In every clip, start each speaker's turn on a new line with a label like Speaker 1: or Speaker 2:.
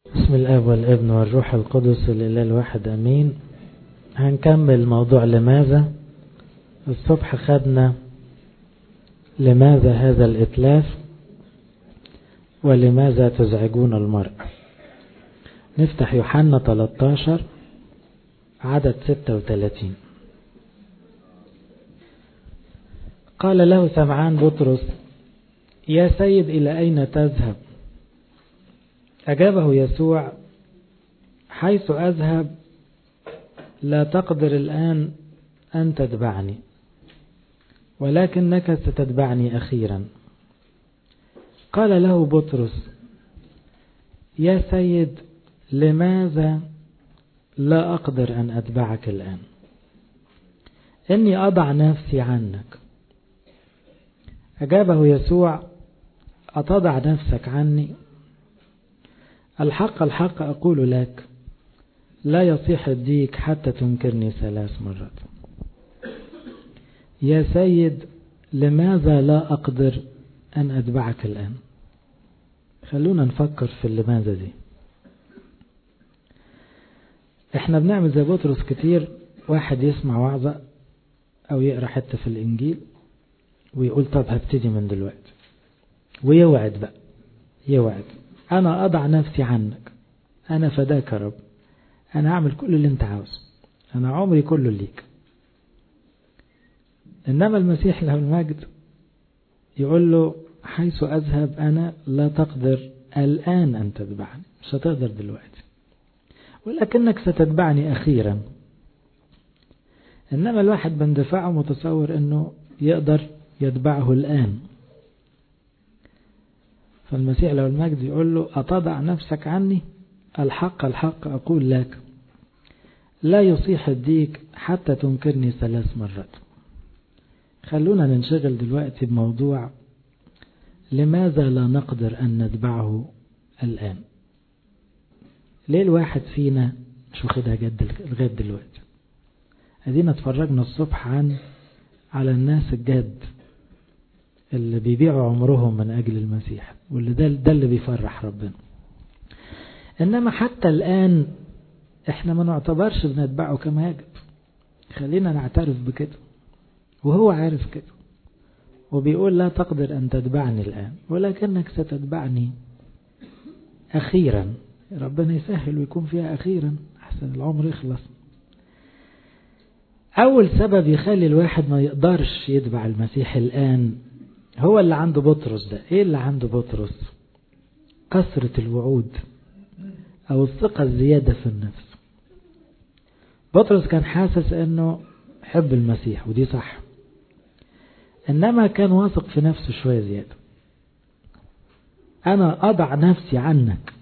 Speaker 1: بسم الاب والابن والروح القدس الاله الواحد امين هنكمل موضوع لماذا الصبح خدنا لماذا هذا الاتلاف ولماذا تزعجون المرء نفتح يوحنا 13 عدد 36 قال له سمعان بطرس يا سيد إلى أين تذهب أجابه يسوع حيث أذهب لا تقدر الآن أن تتبعني ولكنك ستتبعني أخيرا قال له بطرس يا سيد لماذا لا أقدر أن أتبعك الآن إني أضع نفسي عنك أجابه يسوع أتضع نفسك عني الحق الحق أقول لك لا يصيح الديك حتى تنكرني ثلاث مرات يا سيد لماذا لا أقدر أن أتبعك الآن خلونا نفكر في اللماذا دي احنا بنعمل زي بطرس كتير واحد يسمع وعظة او يقرأ حتة في الانجيل ويقول طب هبتدي من دلوقتي ويوعد بقى يوعد انا اضع نفسي عنك انا فداك يا رب انا هعمل كل اللي انت عاوزه انا عمري كله ليك انما المسيح له المجد يقول له حيث اذهب انا لا تقدر الان ان تتبعني مش هتقدر دلوقتي ولكنك ستتبعني أخيرا إنما الواحد باندفاعه متصور أنه يقدر يتبعه الآن فالمسيح لو المجد يقول له أتضع نفسك عني الحق الحق أقول لك لا يصيح الديك حتى تنكرني ثلاث مرات خلونا ننشغل دلوقتي بموضوع لماذا لا نقدر أن نتبعه الآن ليه الواحد فينا مش واخدها جد لغاية دلوقتي ادينا اتفرجنا الصبح عن على الناس الجد اللي بيبيعوا عمرهم من اجل المسيح واللي ده, ده اللي بيفرح ربنا انما حتى الان احنا ما نعتبرش بنتبعه كما يجب خلينا نعترف بكده وهو عارف كده وبيقول لا تقدر ان تتبعني الان ولكنك ستتبعني اخيرا ربنا يسهل ويكون فيها أخيرا أحسن العمر يخلص أول سبب يخلي الواحد ما يقدرش يتبع المسيح الآن هو اللي عنده بطرس ده إيه اللي عنده بطرس كثرة الوعود أو الثقة الزيادة في النفس بطرس كان حاسس أنه حب المسيح ودي صح إنما كان واثق في نفسه شوية زيادة أنا أضع نفسي عنك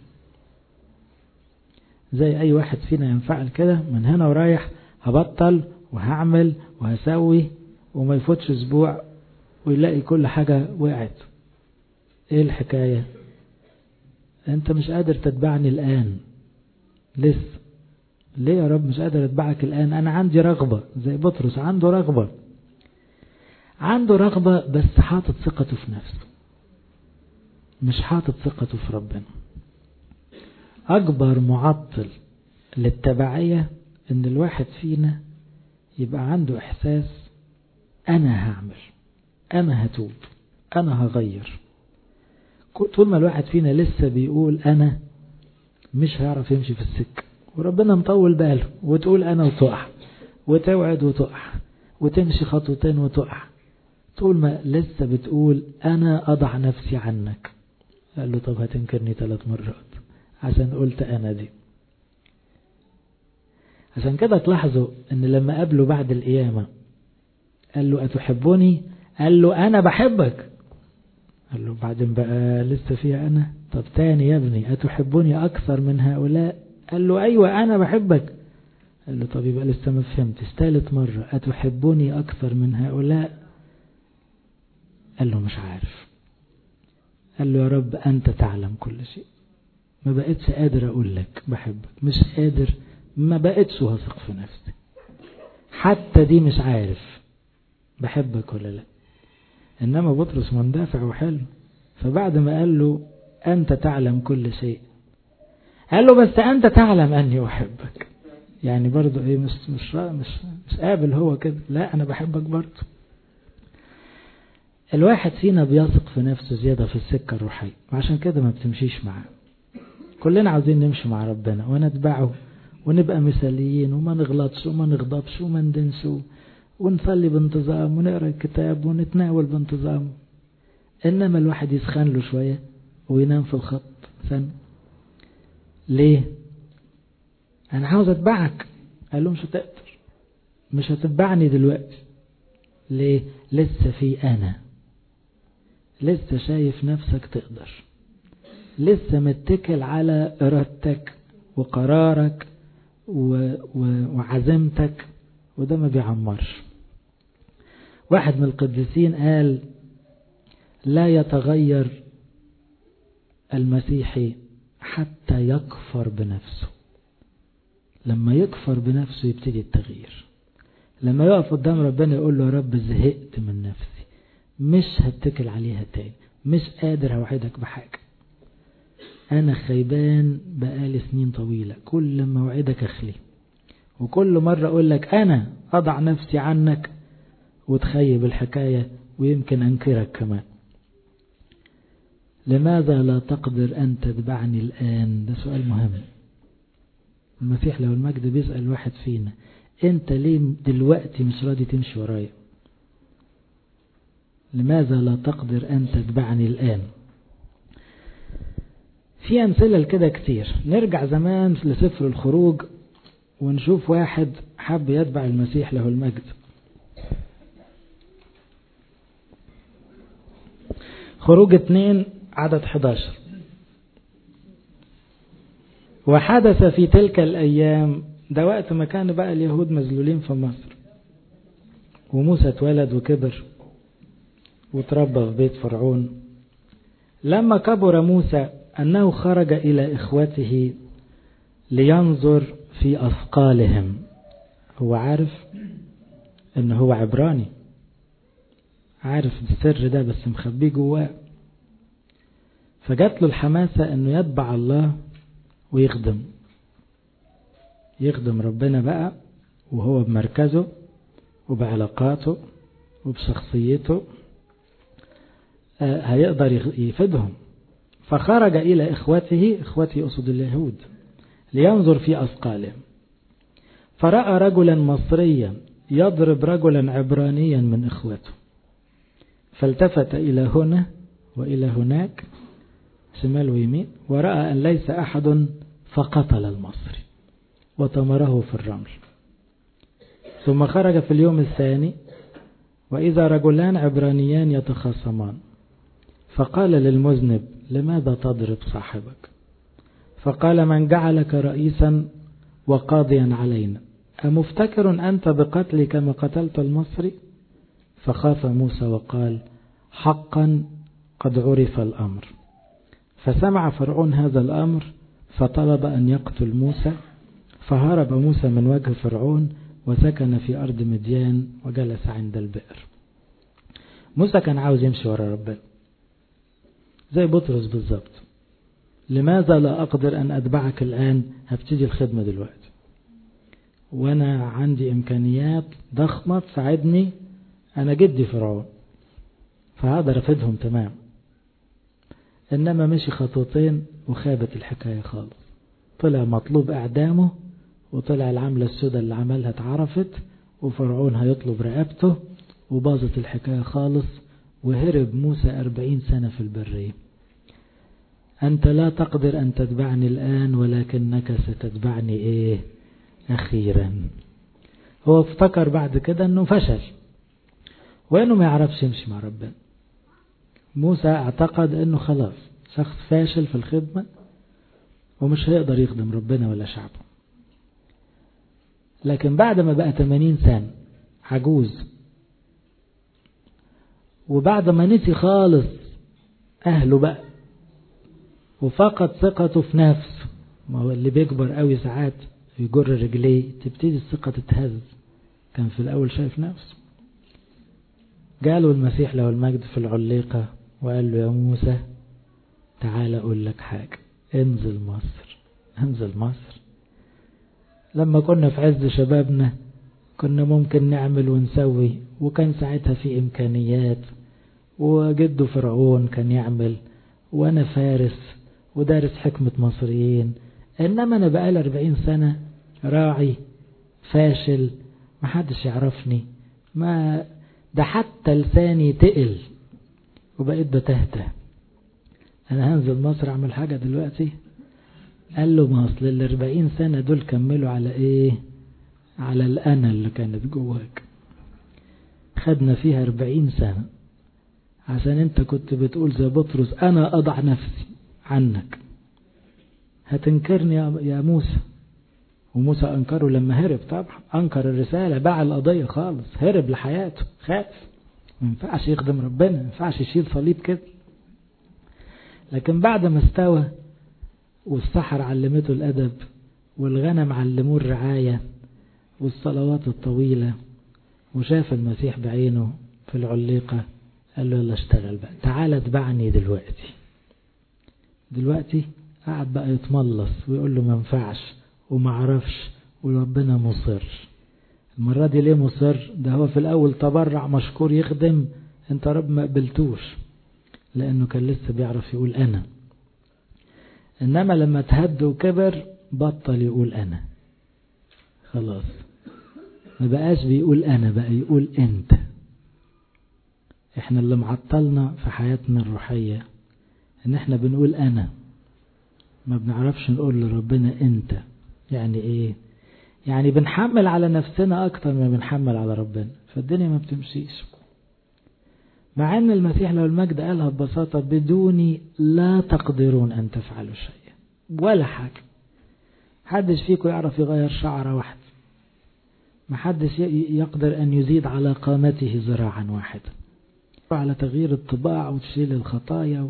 Speaker 1: زي اي واحد فينا ينفعل كده من هنا ورايح هبطل وهعمل وهسوي وما يفوتش اسبوع ويلاقي كل حاجة وقعت ايه الحكاية انت مش قادر تتبعني الان لسه ليه يا رب مش قادر اتبعك الان انا عندي رغبة زي بطرس عنده رغبة عنده رغبة بس حاطط ثقته في نفسه مش حاطط ثقته في ربنا أكبر معطل للتبعية إن الواحد فينا يبقى عنده إحساس أنا هعمل أنا هتوب أنا هغير طول ما الواحد فينا لسه بيقول أنا مش هيعرف يمشي في السكة وربنا مطول باله وتقول أنا وتقع وتوعد وتقع وتمشي خطوتين وتقع طول ما لسه بتقول أنا أضع نفسي عنك قال له طب هتنكرني ثلاث مرات عشان قلت أنا دي عشان كده تلاحظوا ان لما قابله بعد القيامة قال له أتحبني قال له أنا بحبك قال له بعدين بقى لسه فيها أنا طب تاني يا ابني أتحبني أكثر من هؤلاء قال له أيوة أنا بحبك قال له طب يبقى لسه ما فهمتش ثالث مرة أتحبني أكثر من هؤلاء قال له مش عارف قال له يا رب أنت تعلم كل شيء ما بقتش قادر اقول لك بحبك مش قادر ما بقتش واثق في نفسي حتى دي مش عارف بحبك ولا لا انما بطرس مندفع وحلو فبعد ما قال له انت تعلم كل شيء قال له بس أنت تعلم أني أحبك يعني برضو إيه مش مش مش مش قابل هو كده لا أنا بحبك برضو الواحد فينا بيثق في نفسه زيادة في السكة الروحية وعشان كده ما بتمشيش معاه كلنا عاوزين نمشي مع ربنا ونتبعه ونبقى مثاليين وما نغلطش وما نغضبش وما ندنش ونصلي بانتظام ونقرا الكتاب ونتناول بانتظام انما الواحد يسخن له شويه وينام في الخط سنة ليه انا عاوز اتبعك قال له مش هتقدر مش هتتبعني دلوقتي ليه لسه في انا لسه شايف نفسك تقدر لسه متكل على ارادتك وقرارك و... و... وعزمتك وده ما بيعمرش واحد من القديسين قال لا يتغير المسيحي حتى يكفر بنفسه لما يكفر بنفسه يبتدي التغيير لما يقف قدام ربنا يقول له يا رب زهقت من نفسي مش هتكل عليها تاني مش قادر اوعدك بحاجة انا خيبان بقالي سنين طويلة كل لما اوعدك اخلي وكل مرة اقول لك انا اضع نفسي عنك وتخيب الحكاية ويمكن انكرك كمان لماذا لا تقدر أن تتبعني الآن ده سؤال مهم المسيح لو المجد بيسأل واحد فينا انت ليه دلوقتي مش راضي تمشي ورايا لماذا لا تقدر أن تتبعني الآن في أمثلة لكده كتير نرجع زمان لسفر الخروج ونشوف واحد حب يتبع المسيح له المجد خروج اتنين عدد 11 وحدث في تلك الأيام ده وقت ما كان بقى اليهود مذلولين في مصر وموسى اتولد وكبر وتربى في بيت فرعون لما كبر موسى أنه خرج إلى إخوته لينظر في أثقالهم هو عارف أنه هو عبراني عارف السر ده بس مخبيه جواه فجات له الحماسة انه يتبع الله ويخدم يخدم ربنا بقى وهو بمركزه وبعلاقاته وبشخصيته هيقدر يفيدهم فخرج إلى إخوته إخوته يقصد اليهود لينظر في أثقالهم فرأى رجلا مصريا يضرب رجلا عبرانيا من إخوته فالتفت إلى هنا وإلى هناك شمال ويمين ورأى أن ليس أحد فقتل المصري وطمره في الرمل ثم خرج في اليوم الثاني وإذا رجلان عبرانيان يتخاصمان فقال للمذنب لماذا تضرب صاحبك فقال من جعلك رئيسا وقاضيا علينا أمفتكر أنت بقتلي كما قتلت المصري فخاف موسى وقال حقا قد عرف الأمر فسمع فرعون هذا الأمر فطلب أن يقتل موسى فهرب موسى من وجه فرعون وسكن في أرض مديان وجلس عند البئر موسى كان عاوز يمشي ورا ربنا زي بطرس بالظبط لماذا لا أقدر أن أتبعك الآن هبتدي الخدمة دلوقتي وأنا عندي إمكانيات ضخمة تساعدني أنا جدي فرعون فهقدر أفيدهم تمام إنما مشي خطوتين وخابت الحكاية خالص طلع مطلوب إعدامه وطلع العملة السوداء اللي عملها اتعرفت وفرعون هيطلب رقبته وباظت الحكاية خالص وهرب موسى أربعين سنة في البرية أنت لا تقدر أن تتبعني الآن ولكنك ستتبعني إيه أخيرا هو افتكر بعد كده أنه فشل وأنه ما يعرفش يمشي مع ربنا موسى اعتقد أنه خلاص شخص فاشل في الخدمة ومش هيقدر يخدم ربنا ولا شعبه لكن بعد ما بقى 80 سنة عجوز وبعد ما نسي خالص أهله بقى وفقد ثقته في نفسه ما هو اللي بيكبر قوي ساعات يجر رجليه تبتدي الثقة تتهز كان في الأول شايف نفسه جاله المسيح له المجد في العليقة وقال له يا موسى تعال أقول لك حاجة انزل مصر انزل مصر لما كنا في عز شبابنا كنا ممكن نعمل ونسوي وكان ساعتها في إمكانيات وجده فرعون كان يعمل وأنا فارس ودارس حكمة مصريين إنما أنا بقالي 40 سنة راعي فاشل محدش يعرفني ما ده حتى لساني تقل وبقيت بتهته أنا هنزل مصر أعمل حاجة دلوقتي قال له ما أصل ال 40 سنة دول كملوا على إيه على الأنا اللي كانت جواك خدنا فيها 40 سنة عشان انت كنت بتقول زي بطرس انا اضع نفسي عنك هتنكرني يا موسى وموسى انكره لما هرب طبعا انكر الرسالة باع القضية خالص هرب لحياته خاف ما ينفعش يخدم ربنا ما ينفعش يشيل صليب كده لكن بعد ما استوى والسحر علمته الأدب والغنم علموه الرعاية والصلوات الطويلة وشاف المسيح بعينه في العليقة قال له يلا اشتغل بقى تعال اتبعني دلوقتي دلوقتي قعد بقى يتملص ويقول له ما ينفعش وما عرفش وربنا مصر المرة دي ليه مصر ده هو في الأول تبرع مشكور يخدم انت رب ما قبلتوش لأنه كان لسه بيعرف يقول أنا إنما لما تهد وكبر بطل يقول أنا خلاص ما بقاش بيقول أنا بقى يقول أنت احنا اللي معطلنا في حياتنا الروحية ان احنا بنقول انا ما بنعرفش نقول لربنا انت يعني ايه يعني بنحمل على نفسنا اكتر ما بنحمل على ربنا فالدنيا ما بتمشيش مع ان المسيح لو المجد قالها ببساطة بدوني لا تقدرون ان تفعلوا شيء ولا حاجة محدش فيكم يعرف يغير شعرة واحدة محدش يقدر ان يزيد على قامته ذراعا واحدا على تغيير الطباع وتشيل الخطايا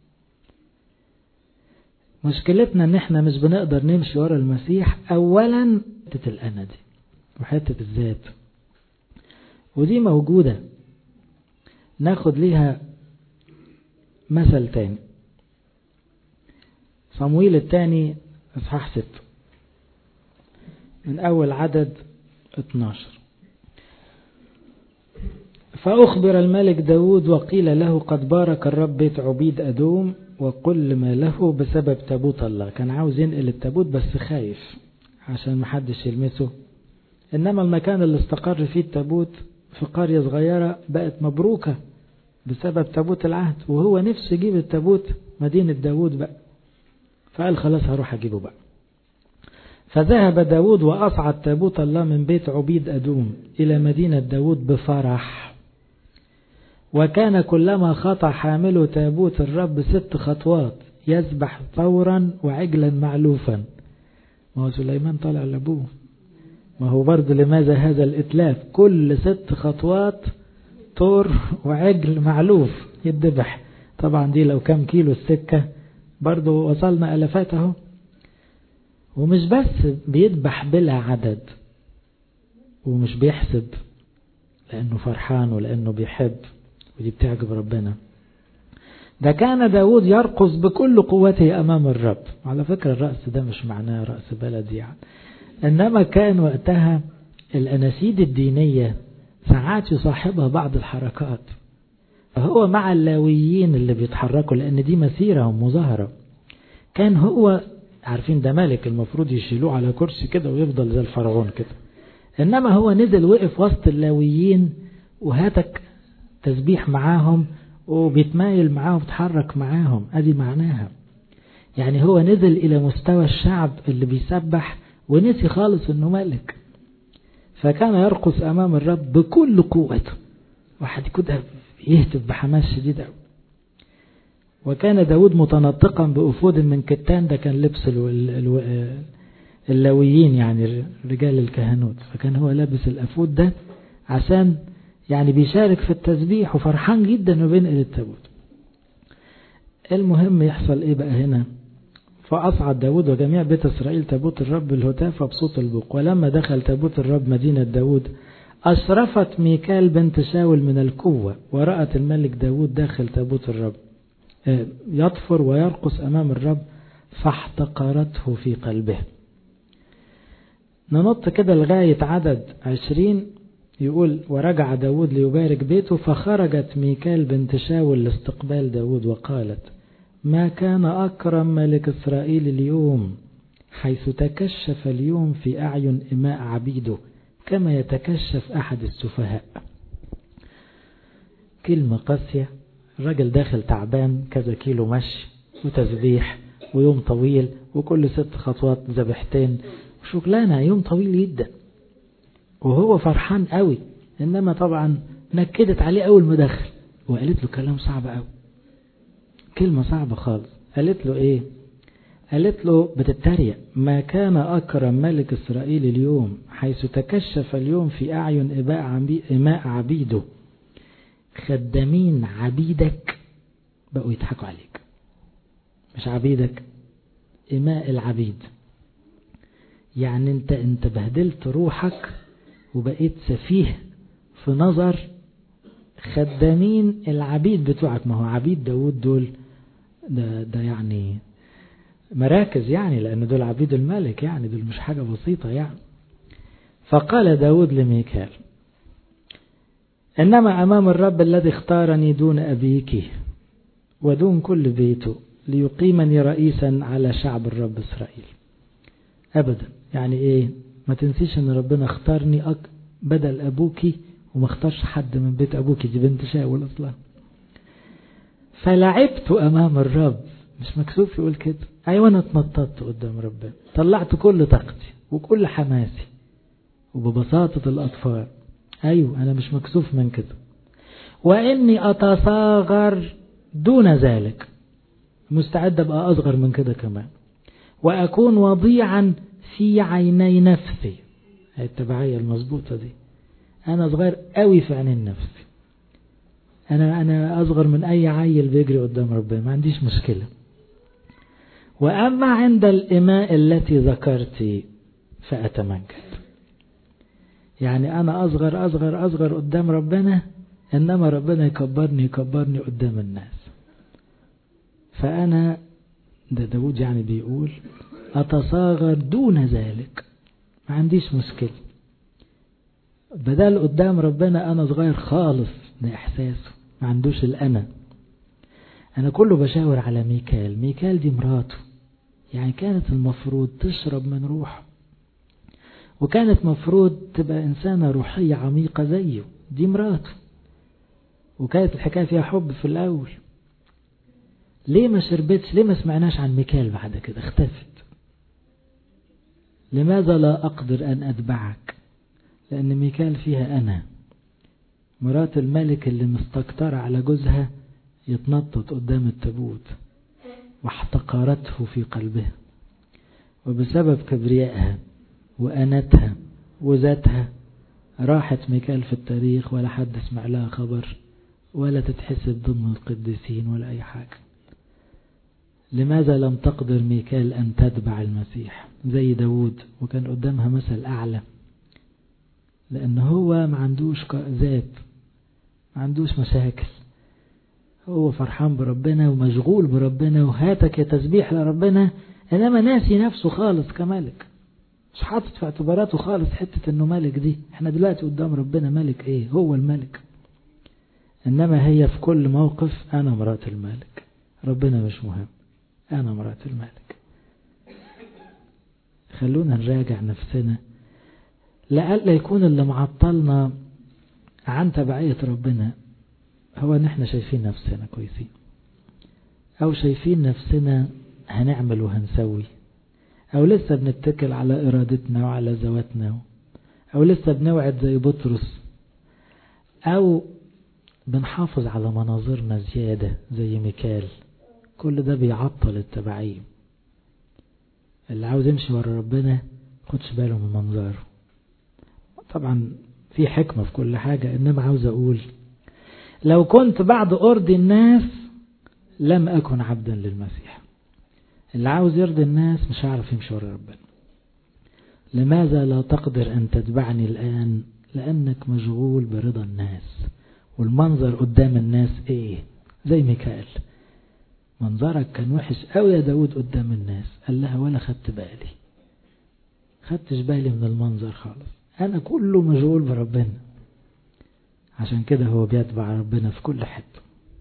Speaker 1: مشكلتنا ان احنا مش بنقدر نمشي ورا المسيح اولا حتة الانا دي وحتة الذات ودي موجودة ناخد ليها مثل تاني صمويل الثاني اصحاح ست من اول عدد 12 فأخبر الملك داود وقيل له قد بارك الرب بيت عبيد أدوم وكل ما له بسبب تابوت الله كان عاوز ينقل التابوت بس خايف عشان محدش يلمسه إنما المكان اللي استقر فيه التابوت في قرية صغيرة بقت مبروكة بسبب تابوت العهد وهو نفسه يجيب التابوت مدينة داود بقى فقال خلاص هروح أجيبه بقى فذهب داود وأصعد تابوت الله من بيت عبيد أدوم إلى مدينة داود بفرح وكان كلما خطى حامل تابوت الرب ست خطوات يسبح ثورا وعجلا معلوفا ما هو سليمان طالع لأبوه ما هو برضه لماذا هذا الإتلاف كل ست خطوات طور وعجل معلوف يدبح طبعا دي لو كم كيلو السكة برضه وصلنا ألفات اهو ومش بس بيذبح بلا عدد ومش بيحسب لأنه فرحان ولأنه بيحب ودي بتعجب ربنا ده كان داود يرقص بكل قوته أمام الرب على فكرة الرأس ده مش معناه رأس بلد يعني إنما كان وقتها الأناشيد الدينية ساعات يصاحبها بعض الحركات فهو مع اللاويين اللي بيتحركوا لأن دي مسيرة ومظاهرة كان هو عارفين ده ملك المفروض يشيلوه على كرسي كده ويفضل زي الفرعون كده إنما هو نزل وقف وسط اللاويين وهاتك تسبيح معاهم وبيتمايل معاهم وبيتحرك معاهم ادي معناها يعني هو نزل الى مستوى الشعب اللي بيسبح ونسي خالص انه ملك فكان يرقص امام الرب بكل قوته واحد كده يهتف بحماس شديد قوي وكان داود متنطقا بأفود من كتان ده كان لبس اللاويين يعني رجال الكهنوت فكان هو لابس الأفود ده عشان يعني بيشارك في التسبيح وفرحان جدا انه بينقل التابوت المهم يحصل ايه بقى هنا فأصعد داود وجميع بيت إسرائيل تابوت الرب الهتاف بصوت البوق ولما دخل تابوت الرب مدينة داود أشرفت ميكال بنت شاول من القوة ورأت الملك داود داخل تابوت الرب يطفر ويرقص أمام الرب فاحتقرته في قلبه ننط كده لغاية عدد عشرين يقول ورجع داود ليبارك بيته فخرجت ميكال بنت شاول لاستقبال داود وقالت ما كان أكرم ملك إسرائيل اليوم حيث تكشف اليوم في أعين إماء عبيده كما يتكشف أحد السفهاء كلمة قاسية الراجل داخل تعبان كذا كيلو مشي وتسبيح ويوم طويل وكل ست خطوات ذبحتين وشغلانة يوم طويل جدا وهو فرحان قوي إنما طبعا نكدت عليه أول ما دخل وقالت له كلام صعب قوي كلمة صعبة خالص قالت له إيه قالت له بتتريق ما كان أكرم ملك إسرائيل اليوم حيث تكشف اليوم في أعين إماء عبيده خدامين عبيدك بقوا يضحكوا عليك مش عبيدك إماء العبيد يعني انت انت بهدلت روحك وبقيت سفيه في نظر خدامين العبيد بتوعك ما هو عبيد داود دول ده, ده يعني مراكز يعني لأن دول عبيد الملك يعني دول مش حاجة بسيطة يعني فقال داود لميكال إنما أمام الرب الذي اختارني دون أبيك ودون كل بيته ليقيمني رئيسا على شعب الرب إسرائيل أبدا يعني إيه ما تنسيش أن ربنا اختارني أك بدل أبوكي وما اختارش حد من بيت أبوكي دي بنت شاول أصلا فلعبت أمام الرب مش مكسوف يقول كده أيوة أنا اتنططت قدام ربنا طلعت كل طاقتي وكل حماسي وببساطة الأطفال أيوة أنا مش مكسوف من كده وإني أتصاغر دون ذلك مستعد أبقى أصغر من كده كمان وأكون وضيعا في عيني نفسي هي التبعية المظبوطة دي أنا صغير قوي في عينين نفسي أنا أنا أصغر من أي عيل بيجري قدام ربنا ما عنديش مشكلة وأما عند الإماء التي ذكرت فأتمجد يعني أنا أصغر أصغر أصغر قدام ربنا إنما ربنا يكبرني يكبرني قدام الناس فأنا ده داود يعني بيقول أتصاغر دون ذلك ما عنديش مشكلة بدل قدام ربنا أنا صغير خالص ده إحساسه ما عندوش الأنا أنا كله بشاور على ميكال ميكال دي مراته يعني كانت المفروض تشرب من روحه وكانت مفروض تبقى إنسانة روحية عميقة زيه دي مراته وكانت الحكاية فيها حب في الأول ليه ما شربتش ليه ما سمعناش عن ميكال بعد كده اختفت لماذا لا أقدر أن أتبعك لأن ميكال فيها أنا مرات الملك اللي مستكترة على جوزها يتنطط قدام التابوت واحتقرته في قلبها وبسبب كبريائها وأنتها وذاتها راحت ميكال في التاريخ ولا حد سمع لها خبر ولا تتحسب ضمن القديسين ولا أي حاجة لماذا لم تقدر ميكال أن تتبع المسيح زي داود وكان قدامها مثل أعلى لأن هو ما عندوش ذات ما عندوش مشاكل هو فرحان بربنا ومشغول بربنا وهاتك يا تسبيح لربنا إنما ناسي نفسه خالص كملك مش حاطط في اعتباراته خالص حتة انه ملك دي احنا دلوقتي قدام ربنا ملك ايه هو الملك انما هي في كل موقف انا مرات الملك ربنا مش مهم انا مرات الملك خلونا نراجع نفسنا لألا يكون اللي معطلنا عن تبعية ربنا هو ان احنا شايفين نفسنا كويسين او شايفين نفسنا هنعمل وهنسوي أو لسه بنتكل على إرادتنا وعلى ذواتنا أو لسه بنوعد زي بطرس أو بنحافظ على مناظرنا زيادة زي ميكال كل ده بيعطل التبعية اللي عاوز يمشي ورا ربنا خدش باله من منظره طبعا في حكمة في كل حاجة إنما عاوز أقول لو كنت بعد أرضي الناس لم أكن عبدا للمسيح اللي عاوز يرضي الناس مش هعرف يمشي ورا ربنا لماذا لا تقدر أن تتبعني الآن لأنك مشغول برضا الناس والمنظر قدام الناس إيه زي ميكائيل منظرك كان وحش قوي يا داود قدام الناس قال لها ولا خدت بالي خدتش بالي من المنظر خالص أنا كله مشغول بربنا عشان كده هو بيتبع ربنا في كل حتة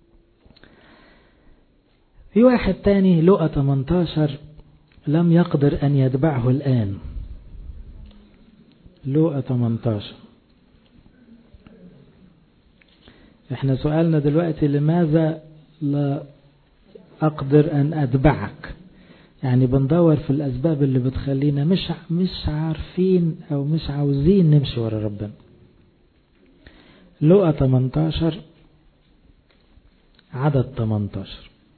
Speaker 1: في واحد تاني لقى 18 لم يقدر أن يتبعه الآن لقى 18 احنا سؤالنا دلوقتي لماذا لا أقدر أن أتبعك يعني بندور في الأسباب اللي بتخلينا مش مش عارفين أو مش عاوزين نمشي ورا ربنا لقى 18 عدد 18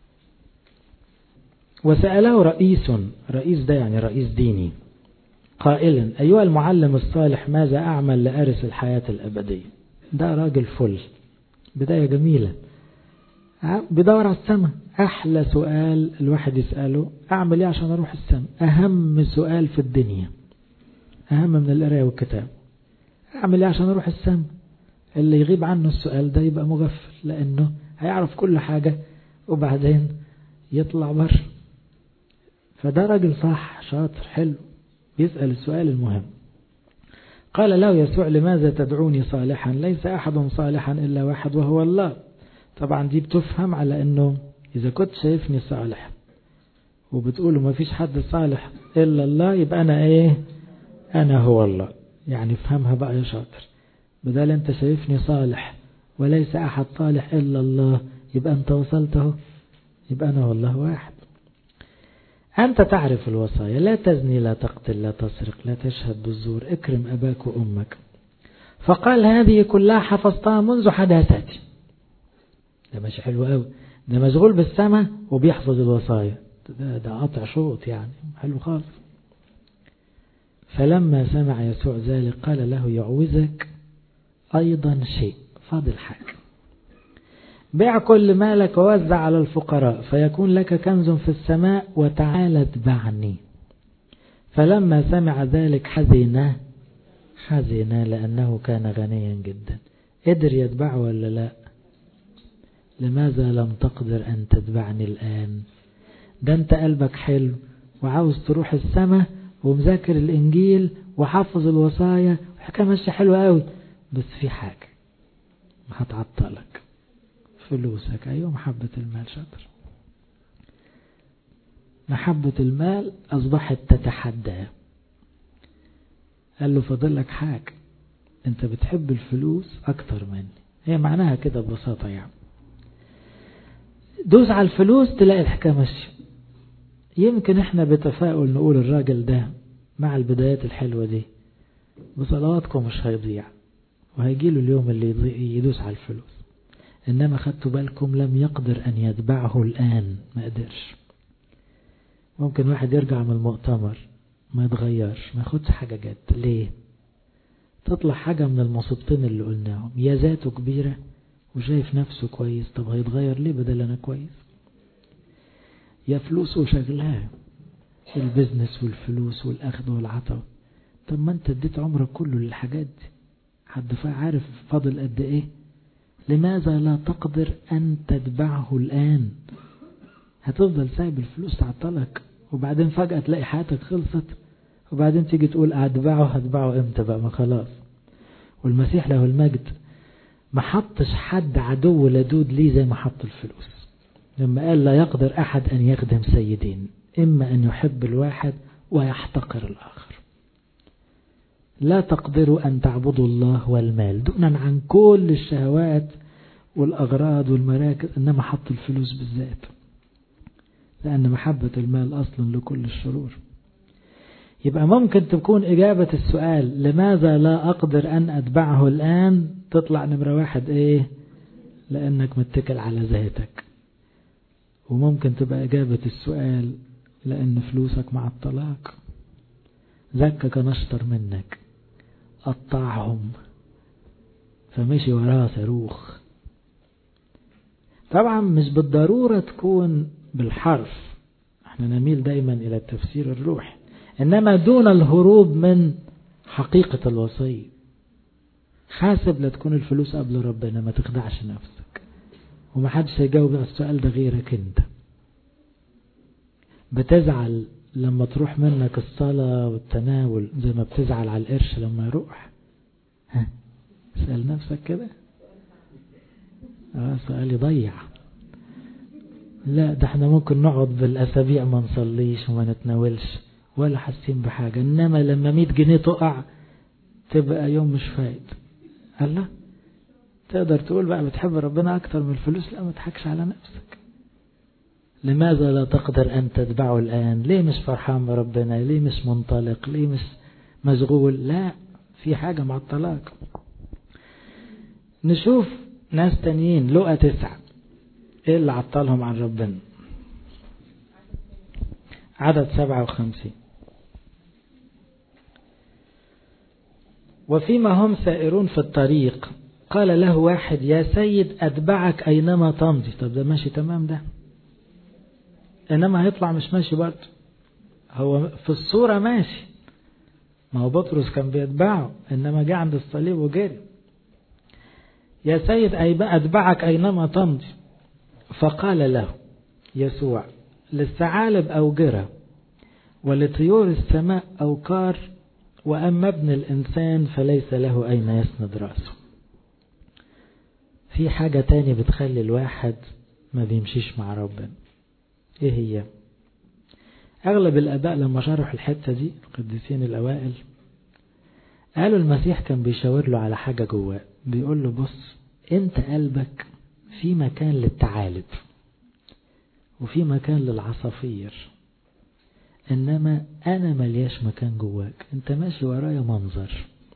Speaker 1: وسأله رئيس رئيس ده يعني رئيس ديني قائلا أيها المعلم الصالح ماذا أعمل لأرث الحياة الأبدية ده راجل فل بداية جميلة بيدور على السماء أحلى سؤال الواحد يسأله أعمل إيه عشان أروح السماء أهم سؤال في الدنيا أهم من القراية والكتاب أعمل إيه عشان أروح السماء اللي يغيب عنه السؤال ده يبقى مغفل لأنه هيعرف كل حاجة وبعدين يطلع بره فده راجل صح شاطر حلو يسأل السؤال المهم قال له يسوع لماذا تدعوني صالحا ليس أحد صالحا إلا واحد وهو الله طبعا دي بتفهم على أنه إذا كنت شايفني صالح وبتقولوا ما فيش حد صالح إلا الله يبقى أنا إيه أنا هو الله يعني افهمها بقى يا شاطر بدل أنت شايفني صالح وليس أحد صالح إلا الله يبقى أنت وصلته يبقى أنا والله واحد أنت تعرف الوصايا لا تزني لا تقتل لا تسرق لا تشهد بالزور اكرم أباك وأمك فقال هذه كلها حفظتها منذ حداثتي ده مش حلو قوي ده مشغول بالسماء وبيحفظ الوصايا ده, ده قطع شوط يعني حلو خالص فلما سمع يسوع ذلك قال له يعوزك أيضا شيء فاضل حاجة بيع كل مالك ووزع على الفقراء فيكون لك كنز في السماء وتعال اتبعني فلما سمع ذلك حزن حزن لأنه كان غنيا جدا قدر يتبعه ولا لا لماذا لم تقدر أن تتبعني الآن ده أنت قلبك حلو وعاوز تروح السماء ومذاكر الإنجيل وحافظ الوصايا وحكاية ماشية حلوة قوي بس في حاجة هتعطلك فلوسك أيوة محبة المال شاطر محبة المال أصبحت تتحدى قال له فاضل لك حاجة انت بتحب الفلوس أكتر مني هي معناها كده ببساطة يعني دوس على الفلوس تلاقي الحكاية ماشية يمكن احنا بتفاؤل نقول الراجل ده مع البدايات الحلوة دي بصلواتكم مش هيضيع وهيجيله اليوم اللي يدوس على الفلوس إنما خدتوا بالكم لم يقدر أن يتبعه الآن ما قدرش ممكن واحد يرجع من المؤتمر ما يتغيرش ما ياخدش حاجة جد ليه تطلع حاجة من المصيبتين اللي قلناهم يا ذاته كبيرة وشايف نفسه كويس طب هيتغير ليه بدل أنا كويس يا فلوسه شغلاه البزنس والفلوس والأخذ والعطاء طب ما انت اديت عمرك كله للحاجات دي حد عارف فاضل قد ايه لماذا لا تقدر أن تتبعه الآن هتفضل سايب الفلوس تعطلك وبعدين فجأة تلاقي حياتك خلصت وبعدين تيجي تقول أتبعه هتبعه امتى بقى ما خلاص والمسيح له المجد ما حطش حد عدو لدود ليه زي ما حط الفلوس لما قال لا يقدر أحد أن يخدم سيدين إما أن يحب الواحد ويحتقر الآخر لا تقدروا أن تعبدوا الله والمال دونا عن كل الشهوات والأغراض والمراكز إنما حط الفلوس بالذات لأن محبة المال أصلا لكل الشرور يبقى ممكن تكون إجابة السؤال لماذا لا أقدر أن أتبعه الآن تطلع نمرة واحد إيه لأنك متكل على ذاتك وممكن تبقى إجابة السؤال لأن فلوسك مع الطلاق زكا كان أشطر منك قطعهم فمشي وراه صاروخ طبعا مش بالضرورة تكون بالحرف احنا نميل دايما إلى التفسير الروحي إنما دون الهروب من حقيقة الوصية حاسب لا تكون الفلوس قبل ربنا ما تخدعش نفسك ومحدش هيجاوب على السؤال ده غيرك انت بتزعل لما تروح منك الصلاة والتناول زي ما بتزعل على القرش لما يروح ها اسأل نفسك كده اه سؤال يضيع لا ده احنا ممكن نقعد بالأسابيع ما نصليش وما نتناولش ولا حاسين بحاجة انما لما 100 جنيه تقع تبقى يوم مش فايد الله تقدر تقول بقى بتحب ربنا أكتر من الفلوس لا ما تضحكش على نفسك لماذا لا تقدر أن تتبعه الآن ليه مش فرحان بربنا ليه مش منطلق ليه مش مشغول لا في حاجة مع الطلاق نشوف ناس تانيين لقى تسعة ايه اللي عطلهم عن ربنا عدد سبعة وخمسين وفيما هم سائرون في الطريق قال له واحد يا سيد أتبعك أينما تمضي طب ده ماشي تمام ده إنما هيطلع مش ماشي برضه هو في الصورة ماشي ما هو بطرس كان بيتبعه إنما جه عند الصليب وجري يا سيد أتبعك أينما تمضي فقال له يسوع للثعالب أوجرة ولطيور السماء أوكار وأما ابن الإنسان فليس له أين يسند رأسه في حاجة تاني بتخلي الواحد ما بيمشيش مع ربنا ايه هي اغلب الاباء لما شرحوا الحتة دي القديسين الاوائل قالوا المسيح كان بيشاور له على حاجة جواه بيقول له بص انت قلبك في مكان للتعالب وفي مكان للعصافير انما انا ملياش مكان جواك انت ماشي ورايا منظر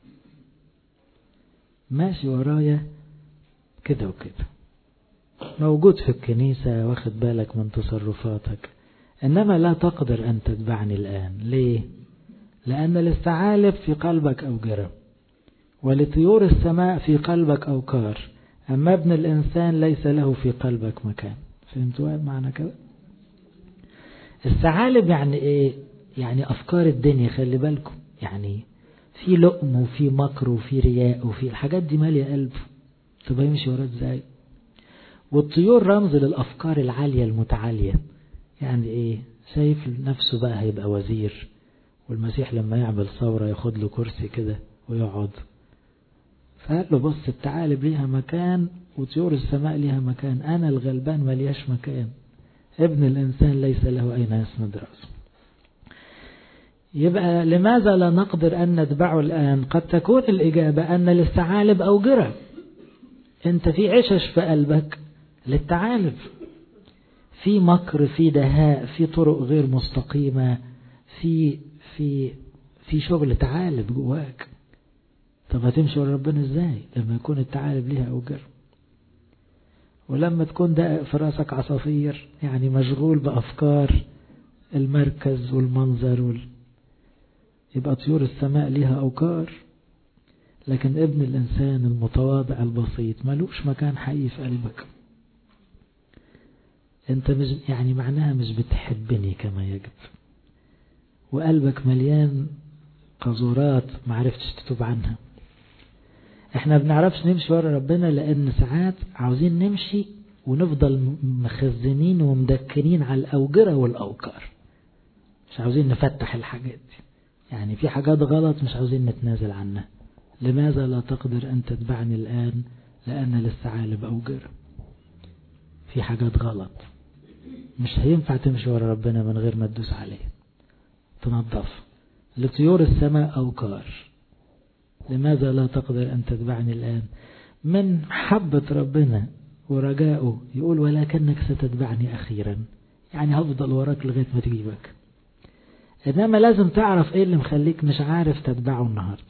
Speaker 1: ماشي ورايا كده وكده موجود في الكنيسة واخد بالك من تصرفاتك إنما لا تقدر أن تتبعني الآن ليه؟ لأن للثعالب في قلبك أوجرة ولطيور السماء في قلبك أوكار أما ابن الإنسان ليس له في قلبك مكان فهمتوا معنى كده؟ الثعالب يعني إيه؟ يعني أفكار الدنيا خلي بالكم يعني في لؤم وفي مكر وفي رياء وفي الحاجات دي مالية قلبه طب يمشي وراه ازاي والطيور رمز للأفكار العالية المتعالية يعني ايه شايف نفسه بقى هيبقى وزير والمسيح لما يعمل ثورة ياخد له كرسي كده ويقعد فقال له بص الثعالب ليها مكان وطيور السماء ليها مكان أنا الغلبان ملياش مكان ابن الإنسان ليس له أين يسند رأسه يبقى لماذا لا نقدر أن نتبعه الآن قد تكون الإجابة أن للثعالب أوجرة أنت في عشش في قلبك للتعالب في مكر في دهاء في طرق غير مستقيمة في في في شغل تعالب جواك طب هتمشي ورا ربنا ازاي لما يكون التعالب ليها أوجر ولما تكون دقق في راسك عصافير يعني مشغول بأفكار المركز والمنظر وال... يبقى طيور السماء ليها أوكار لكن ابن الإنسان المتواضع البسيط ملوش مكان حقيقي في قلبك انت مش يعني معناها مش بتحبني كما يجب وقلبك مليان قذورات معرفتش تتوب عنها احنا بنعرفش نمشي ورا ربنا لان ساعات عاوزين نمشي ونفضل مخزنين ومدكنين على الأوجرة والأوكار مش عاوزين نفتح الحاجات دي يعني في حاجات غلط مش عاوزين نتنازل عنها لماذا لا تقدر أن تتبعني الآن لأن للثعالب أوجرة في حاجات غلط مش هينفع تمشي ورا ربنا من غير ما تدوس عليه تنظف لطيور السماء أوكار لماذا لا تقدر أن تتبعني الآن من محبة ربنا ورجاؤه يقول ولكنك ستتبعني أخيرا يعني هفضل وراك لغاية ما تجيبك إنما لازم تعرف إيه اللي مخليك مش عارف تتبعه النهاردة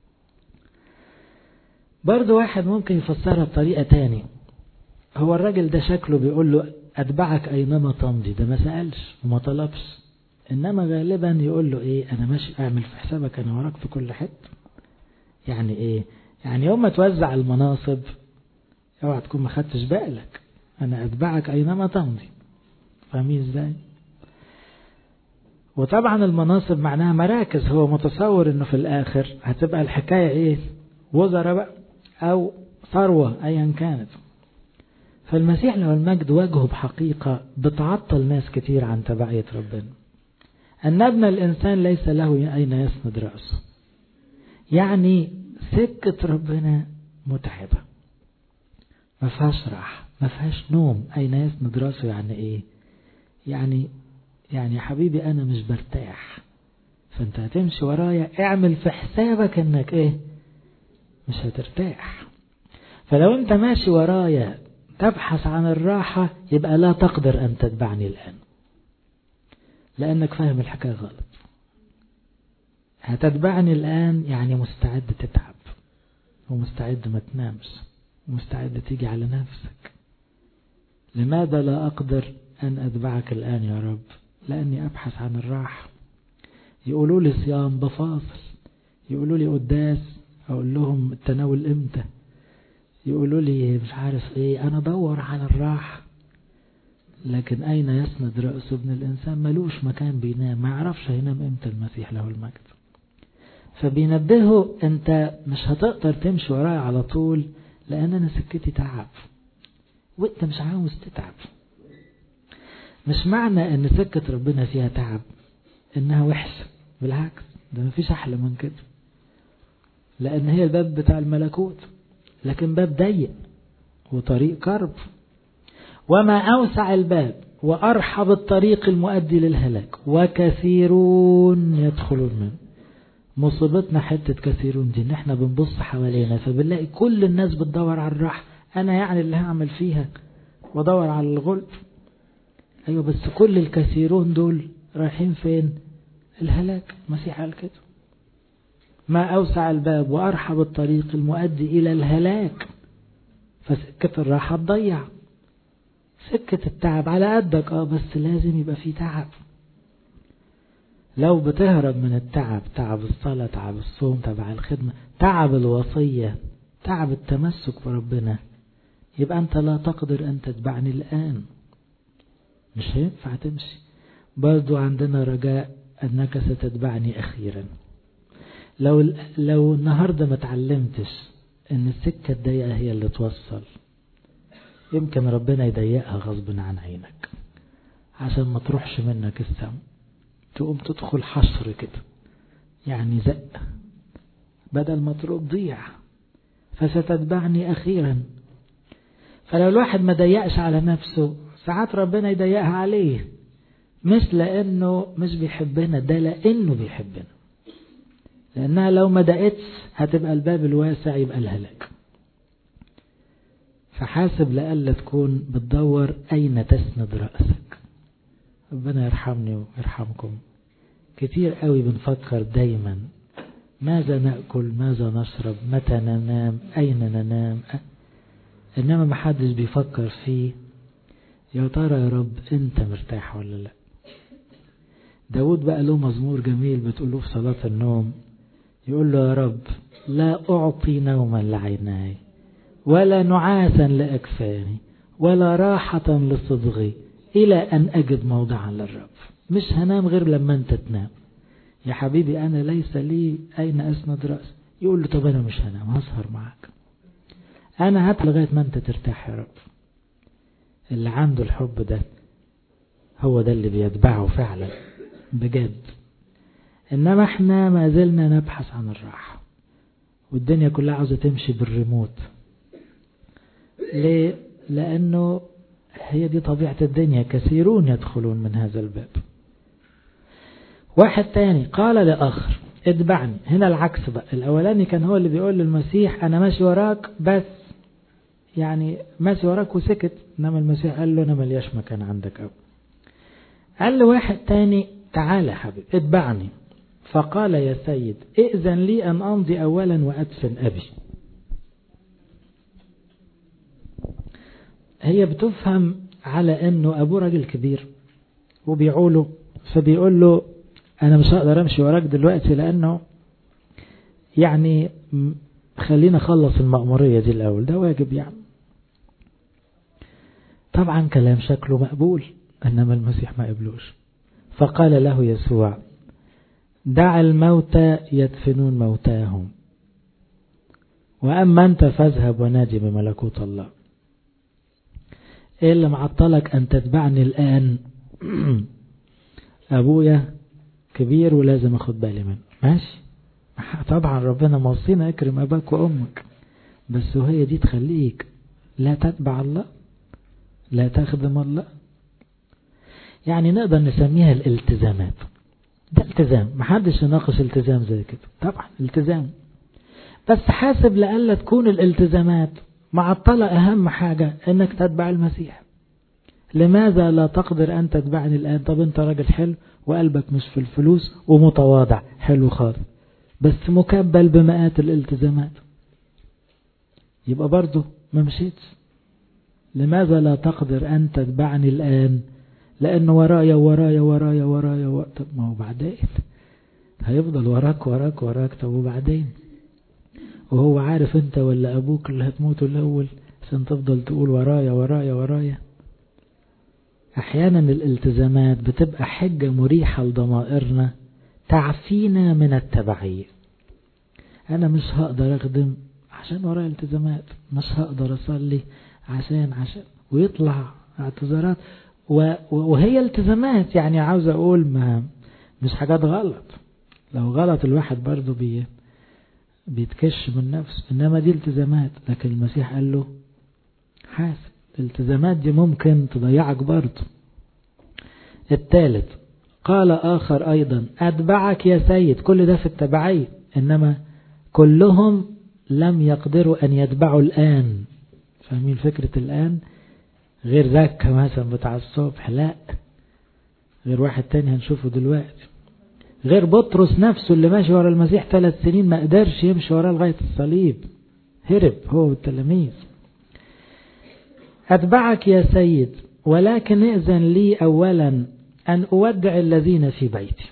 Speaker 1: برضو واحد ممكن يفسرها بطريقة تاني هو الراجل ده شكله بيقول له أتبعك أينما تمضي ده ما سألش وما طلبش إنما غالبا يقول له إيه أنا ماشي أعمل في حسابك أنا وراك في كل حتة يعني إيه يعني يوم ما توزع المناصب اوعى تكون ما خدتش بالك أنا أتبعك أينما تمضي فاهمين إزاي وطبعا المناصب معناها مراكز هو متصور انه في الاخر هتبقى الحكاية ايه وزراء بقى او ثروة ايا كانت فالمسيح له المجد وجهه بحقيقة بتعطل ناس كتير عن تبعية ربنا أن ابن الإنسان ليس له أين يسند رأسه يعني سكة ربنا متعبة ما فيهاش راحة ما فيهاش نوم أين يسند رأسه يعني إيه يعني يعني يا حبيبي أنا مش برتاح فأنت هتمشي ورايا اعمل في حسابك إنك إيه مش هترتاح فلو أنت ماشي ورايا تبحث عن الراحة يبقى لا تقدر أن تتبعني الآن لأنك فاهم الحكاية غلط هتتبعني الآن يعني مستعد تتعب ومستعد ما تنامش ومستعد تيجي على نفسك لماذا لا أقدر أن أتبعك الآن يا رب لأني أبحث عن الراحة يقولوا لي صيام بفاصل يقولوا لي قداس أقول لهم التناول إمتى يقولوا لي مش عارف إيه أنا دور على الراحة لكن أين يسند رأس ابن الإنسان ملوش مكان بينام ما يعرفش هينام إمتى المسيح له المجد فبينبهه أنت مش هتقدر تمشي ورايا على طول لأن أنا سكتي تعب وأنت مش عاوز تتعب مش معنى أن سكة ربنا فيها تعب إنها وحشة بالعكس ده مفيش أحلى من كده لأن هي الباب بتاع الملكوت لكن باب ضيق وطريق كرب وما أوسع الباب وأرحب الطريق المؤدي للهلاك وكثيرون يدخلون منه مصيبتنا حتة كثيرون دي ان احنا بنبص حوالينا فبنلاقي كل الناس بتدور على الراحة انا يعني اللي هعمل فيها وادور على الغلب ايوه بس كل الكثيرون دول رايحين فين الهلاك المسيح قال كده ما اوسع الباب وارحب الطريق المؤدي الى الهلاك فسكة الراحة تضيع سكة التعب على قدك اه بس لازم يبقى في تعب لو بتهرب من التعب تعب الصلاة تعب الصوم تبع الخدمة تعب الوصية تعب التمسك بربنا يبقى أنت لا تقدر أن تتبعني الآن مش هينفع تمشي برضو عندنا رجاء أنك ستتبعني أخيرا لو لو النهاردة ما تعلمتش أن السكة الضيقة هي اللي توصل يمكن ربنا يضيقها غصب عن عينك عشان ما تروحش منك السم تقوم تدخل حصر كده يعني زق بدل ما تضيع فستتبعني أخيرا فلو الواحد ما ضيقش على نفسه ساعات ربنا يضيقها عليه مش لأنه مش بيحبنا ده لأنه بيحبنا لأنها لو ما دقتش هتبقى الباب الواسع يبقى الهلاك فحاسب لألا تكون بتدور أين تسند رأسك ربنا يرحمني ويرحمكم كتير قوي بنفكر دايما ماذا نأكل ماذا نشرب متى ننام أين ننام إنما محدش بيفكر فيه يا ترى يا رب أنت مرتاح ولا لا داود بقى له مزمور جميل بتقوله في صلاة النوم يقول له يا رب لا أعطي نوما لعيناي ولا نعاسا لأكفاني ولا راحة لصدغي إلى أن أجد موضعا للرب مش هنام غير لما أنت تنام يا حبيبي أنا ليس لي أين أسند رأس يقول له طب أنا مش هنام هسهر معك أنا هات لغاية ما أنت ترتاح يا رب اللي عنده الحب ده هو ده اللي بيتبعه فعلا بجد إنما احنا ما زلنا نبحث عن الراحة والدنيا كلها عاوزة تمشي بالريموت ليه؟ لأنه هي دي طبيعة الدنيا كثيرون يدخلون من هذا الباب واحد تاني قال لآخر اتبعني هنا العكس بقى الأولاني كان هو اللي بيقول للمسيح أنا ماشي وراك بس يعني ماشي وراك وسكت إنما المسيح قال له أنا ملياش مكان عندك أو قال له واحد تاني تعالى يا حبيبي اتبعني فقال يا سيد ائذن لي أن أمضي أولا وأدفن أبي هي بتفهم على أنه أبوه راجل كبير وبيعوله فبيقول له أنا مش هقدر أمشي وراك دلوقتي لأنه يعني خلينا أخلص المأمورية دي الأول ده واجب يعني طبعا كلام شكله مقبول إنما المسيح ما قبلوش فقال له يسوع دع الموتى يدفنون موتاهم وأما أنت فاذهب ونادي بملكوت الله ايه اللي معطلك ان تتبعني الان ابويا كبير ولازم اخد بالي منه ماشي طبعا ربنا موصينا اكرم اباك وامك بس وهي دي تخليك لا تتبع الله لا تخدم الله يعني نقدر نسميها الالتزامات ده التزام محدش يناقش التزام زي كده طبعا التزام بس حاسب لألا تكون الالتزامات معطلة أهم حاجة أنك تتبع المسيح لماذا لا تقدر أن تتبعني الآن طب أنت راجل حلو وقلبك مش في الفلوس ومتواضع حلو خالص بس مكبل بمئات الالتزامات يبقى برضه ما مشيتش لماذا لا تقدر أن تتبعني الآن لأن ورايا ورايا ورايا ورايا و... طب ما هو بعدين هيفضل وراك وراك وراك طب وبعدين وهو عارف انت ولا ابوك اللي هتموتوا الاول عشان تفضل تقول ورايا ورايا ورايا احيانا الالتزامات بتبقى حجة مريحة لضمائرنا تعفينا من التبعية انا مش هقدر اخدم عشان ورايا التزامات مش هقدر اصلي عشان عشان ويطلع اعتذارات وهي التزامات يعني عاوز اقول ما مش حاجات غلط لو غلط الواحد برضه بي بيتكش من نفسه انما دي التزامات لكن المسيح قال له حاسب الالتزامات دي ممكن تضيعك برضه الثالث قال آخر أيضا أتبعك يا سيد كل ده في التبعية إنما كلهم لم يقدروا أن يتبعوا الآن فاهمين فكرة الآن غير ذاك مثلا بتاع الصبح لا غير واحد تاني هنشوفه دلوقتي غير بطرس نفسه اللي ماشي ورا المسيح ثلاث سنين ما قدرش يمشي وراه لغاية الصليب هرب هو والتلاميذ أتبعك يا سيد ولكن ائذن لي أولا أن أودع الذين في بيتي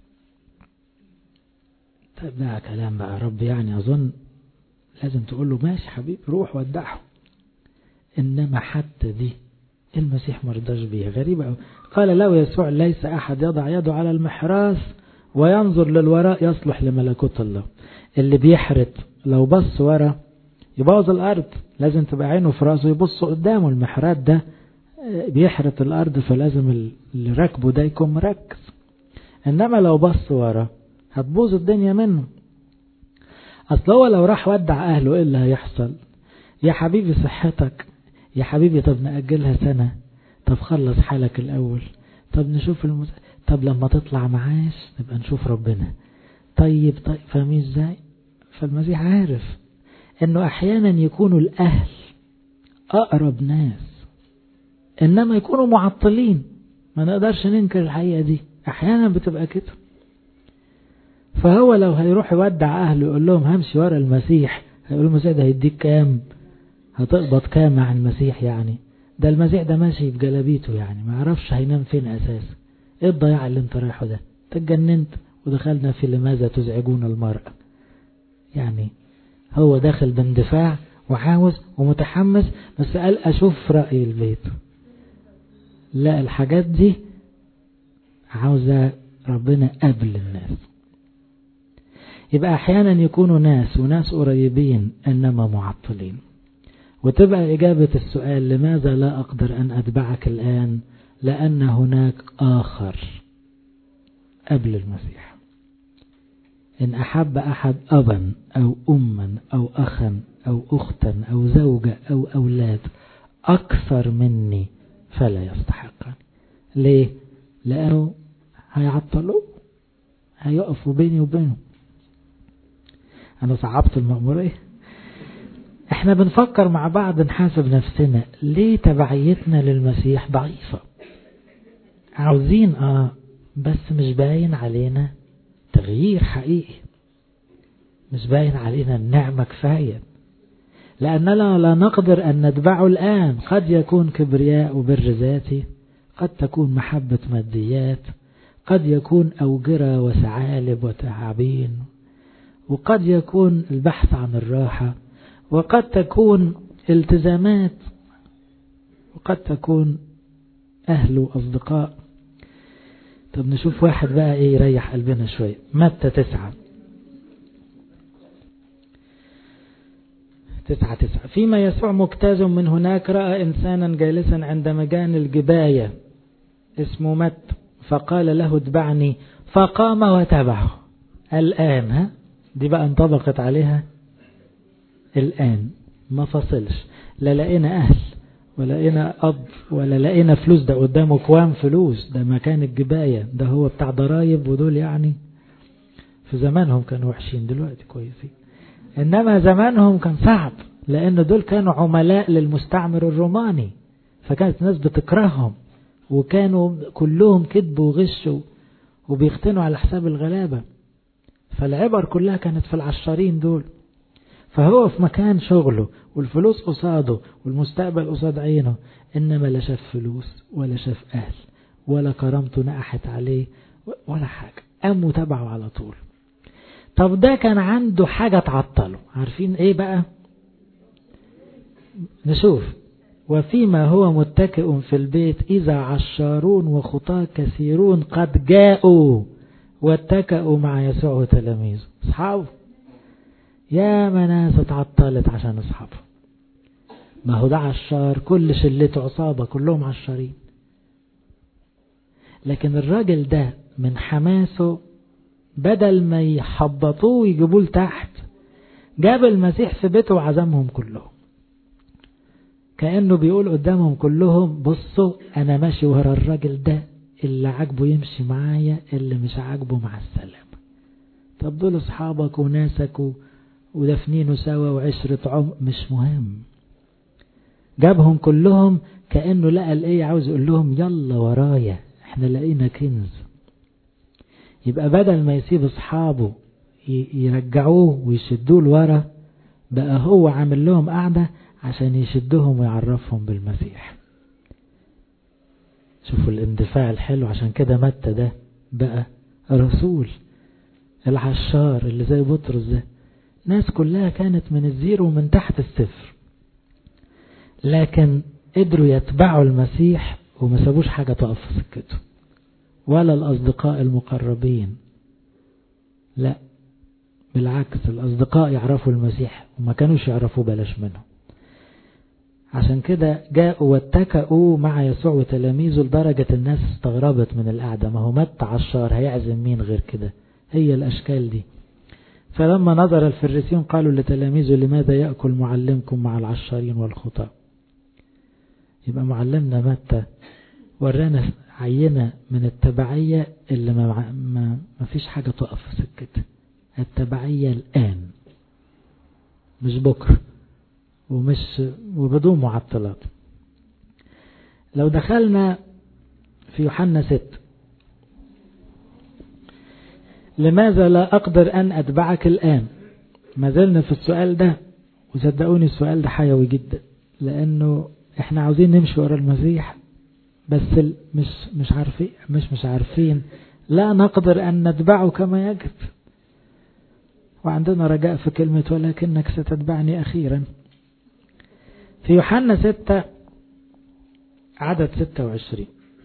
Speaker 1: طيب ده كلام بقى رب يعني أظن لازم تقول له ماشي حبيبي روح ودعهم إنما حتى دي المسيح مرضاش بيها غريبة أوي قال له يسوع ليس أحد يضع يده على المحراث وينظر للوراء يصلح لملكوت الله اللي بيحرت لو بص ورا يبوظ الأرض لازم تبقى عينه في راسه يبص قدامه المحرات ده بيحرت الأرض فلازم اللي راكبه ده يكون مركز إنما لو بص ورا هتبوظ الدنيا منه أصل هو لو راح ودع أهله إيه اللي هيحصل يا حبيبي صحتك يا حبيبي طب نأجلها سنة طب خلص حالك الأول طب نشوف المس... طب لما تطلع معاش نبقى نشوف ربنا طيب طيب فاهمين ازاي فالمسيح عارف انه احيانا يكونوا الاهل اقرب ناس انما يكونوا معطلين ما نقدرش ننكر الحقيقة دي احيانا بتبقى كده فهو لو هيروح يودع اهله يقول لهم همشي ورا المسيح هيقول المسيح ده هيديك كام هتقبض كام مع المسيح يعني ده المسيح ده ماشي بجلابيته يعني ما يعرفش هينام فين اساسا ايه الضياع اللي انت رايحه ده تجننت ودخلنا في لماذا تزعجون المرأة يعني هو داخل باندفاع وعاوز ومتحمس بس قال اشوف رأي البيت لا الحاجات دي عاوزة ربنا قبل الناس يبقى احيانا يكونوا ناس وناس قريبين انما معطلين وتبقى اجابة السؤال لماذا لا اقدر ان اتبعك الان لان هناك اخر قبل المسيح إن أحب أحد أبا أو أما أو أخا أو أختا أو زوجة أو أولاد أكثر مني فلا يستحقني ليه؟ لأنه هيعطلوه هيقفوا بيني وبينه أنا صعبت المأمورية احنا بنفكر مع بعض نحاسب نفسنا ليه تبعيتنا للمسيح ضعيفة عاوزين اه بس مش باين علينا تغيير حقيقي مش باين علينا النعمة كفاية لأننا لا نقدر أن نتبعه الآن قد يكون كبرياء وبر ذاتي قد تكون محبة ماديات قد يكون أوجرة وثعالب وتعابين وقد يكون البحث عن الراحة وقد تكون التزامات وقد تكون أهل وأصدقاء طب نشوف واحد بقى ايه يريح قلبنا شوية متى تسعة تسعة تسعة فيما يسوع مجتاز من هناك رأى إنسانا جالسا عند مجان الجباية اسمه مت فقال له اتبعني فقام وتبعه الآن ها دي بقى انطبقت عليها الآن ما فصلش لا لقينا أهل ولا لقينا أب ولا لقينا فلوس ده قدامه كوام فلوس ده مكان الجباية ده هو بتاع ضرايب ودول يعني في زمانهم كانوا وحشين دلوقتي كويسين إنما زمانهم كان صعب لأن دول كانوا عملاء للمستعمر الروماني فكانت الناس بتكرههم وكانوا كلهم كذب وغش وبيختنوا على حساب الغلابة فالعبر كلها كانت في العشارين دول فهو في مكان شغله والفلوس قصاده والمستقبل قصاد عينه إنما لا شاف فلوس ولا شاف أهل ولا كرامته نقحت عليه ولا حاجة قام وتبعه على طول طب ده كان عنده حاجة تعطله عارفين ايه بقى نشوف وفيما هو متكئ في البيت إذا عشارون وخطاة كثيرون قد جاءوا واتكأوا مع يسوع وتلاميذه اصحابه يا ناس اتعطلت عشان اصحابه ما هو ده عشار كل شلته عصابة كلهم عشارين لكن الراجل ده من حماسه بدل ما يحبطوه ويجيبوه لتحت جاب المسيح في بيته وعزمهم كلهم كأنه بيقول قدامهم كلهم بصوا أنا ماشي ورا الراجل ده اللي عاجبه يمشي معايا اللي مش عاجبه مع السلامة طب دول أصحابك وناسك و... ودفنينه سوا وعشرة عمر مش مهم جابهم كلهم كأنه لقى الايه عاوز يقول لهم يلا ورايا احنا لقينا كنز يبقى بدل ما يسيب اصحابه يرجعوه ويشدوه لورا بقى هو عامل لهم قعدة عشان يشدهم ويعرفهم بالمسيح شوفوا الاندفاع الحلو عشان كده متى ده بقى رسول العشار اللي زي بطرس ده ناس كلها كانت من الزيرو ومن تحت الصفر لكن قدروا يتبعوا المسيح وما سابوش حاجة تقف في سكته ولا الأصدقاء المقربين لا بالعكس الأصدقاء يعرفوا المسيح وما كانوش يعرفوا بلاش منه عشان كده جاءوا واتكأوا مع يسوع وتلاميذه لدرجة الناس استغربت من القعدة ما هو مت عشار هيعزم مين غير كده هي الأشكال دي فلما نظر الفريسيون قالوا لتلاميذه لماذا يأكل معلمكم مع العشارين والخطاء يبقى معلمنا متى ورانا عينة من التبعية اللي ما, ما, ما فيش حاجة تقف في سكتها التبعية الآن مش بكرة ومش وبدون معطلات لو دخلنا في يوحنا ست لماذا لا أقدر أن أتبعك الآن ما زلنا في السؤال ده وصدقوني السؤال ده حيوي جدا لأنه احنا عاوزين نمشي ورا المسيح بس مش مش عارفين مش مش عارفين لا نقدر أن نتبعه كما يجب وعندنا رجاء في كلمة ولكنك ستتبعني أخيرا في يوحنا ستة عدد ستة وعشرين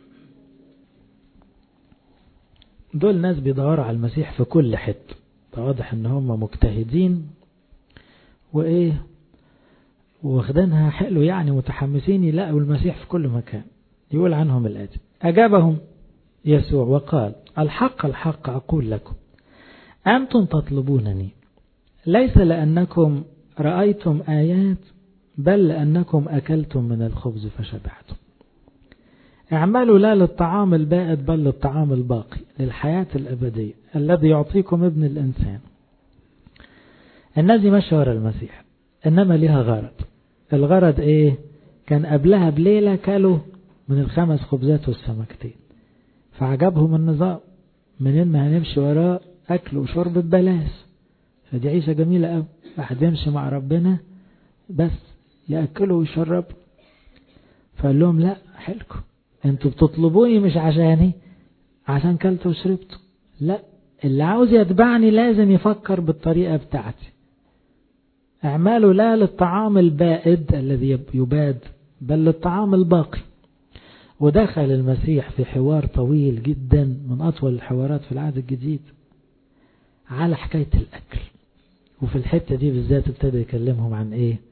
Speaker 1: دول ناس بيدوروا على المسيح في كل حتة واضح ان هم مجتهدين وايه واخدينها حلو يعني متحمسين يلاقوا المسيح في كل مكان يقول عنهم الآتي أجابهم يسوع وقال الحق الحق أقول لكم أنتم تطلبونني ليس لأنكم رأيتم آيات بل لأنكم أكلتم من الخبز فشبعتم اعملوا لا للطعام البائد بل للطعام الباقي للحياة الأبدية الذي يعطيكم ابن الإنسان الناس دي ماشية ورا المسيح إنما لها غرض الغرض إيه كان قبلها بليلة كلوا من الخمس خبزات والسمكتين فعجبهم النظام منين ما هنمشي وراه أكل وشرب ببلاش فدي عيشة جميلة قوي واحد يمشي مع ربنا بس يأكلوا ويشربوا فقال لهم لا حلكم انتوا بتطلبوني مش عشاني عشان كلت وشربت لا اللي عاوز يتبعني لازم يفكر بالطريقة بتاعتي اعملوا لا للطعام البائد الذي يباد بل للطعام الباقي ودخل المسيح في حوار طويل جدا من أطول الحوارات في العهد الجديد على حكاية الأكل وفي الحتة دي بالذات ابتدى يكلمهم عن إيه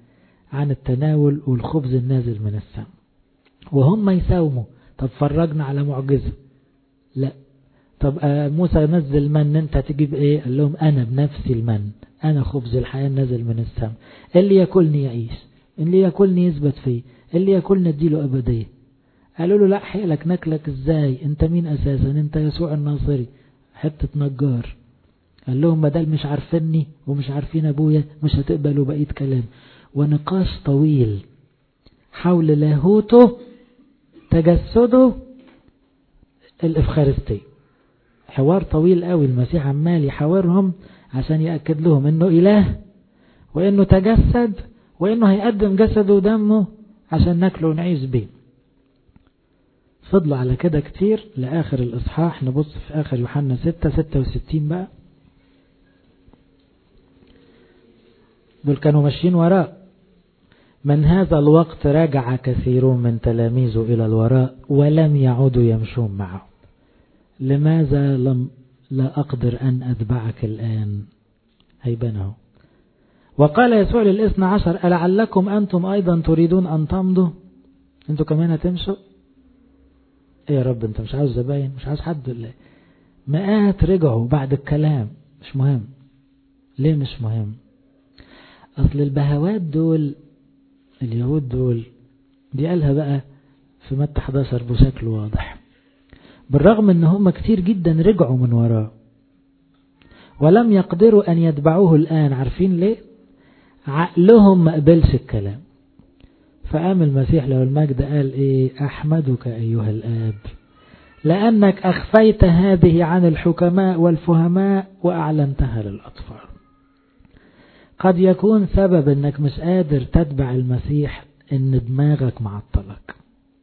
Speaker 1: عن التناول والخبز النازل من السماء وهم يساوموا طب فرجنا على معجزة لا طب موسى نزل من انت تجيب ايه قال لهم انا بنفسي المن انا خبز الحياة نازل من السماء اللي ياكلني يعيش اللي ياكلني يثبت فيه اللي ياكلني اديله ابدية قالوا له لا حيلك ناكلك ازاي انت مين اساسا انت يسوع الناصري حتة نجار قال لهم بدل مش عارفيني ومش عارفين ابويا مش هتقبلوا بقية كلام ونقاش طويل حول لاهوته تجسده الافخارستي حوار طويل قوي المسيح عمال يحاورهم عشان يأكد لهم انه اله وانه تجسد وانه هيقدم جسده ودمه عشان ناكله ونعيش بيه فضلوا على كده كتير لآخر الإصحاح نبص في آخر يوحنا 6 66 بقى دول كانوا ماشيين وراء من هذا الوقت رجع كثيرون من تلاميذه إلى الوراء ولم يعودوا يمشون معه لماذا لم لا أقدر أن أتبعك الآن هيبنه وقال يسوع للإثنى عشر ألعلكم أنتم أيضا تريدون أن تمضوا أنتوا كمان هتمشوا ايه يا رب انت مش عاوز زباين مش عاوز حد ولا مئات رجعوا بعد الكلام مش مهم ليه مش مهم اصل البهوات دول اليهود دول دي قالها بقى في متى 11 بشكل واضح بالرغم ان هم كتير جدا رجعوا من وراه ولم يقدروا ان يتبعوه الان عارفين ليه عقلهم ما قبلش الكلام فقام المسيح له المجد قال ايه احمدك ايها الاب لانك اخفيت هذه عن الحكماء والفهماء واعلنتها للاطفال قد يكون سبب انك مش قادر تتبع المسيح ان دماغك معطلك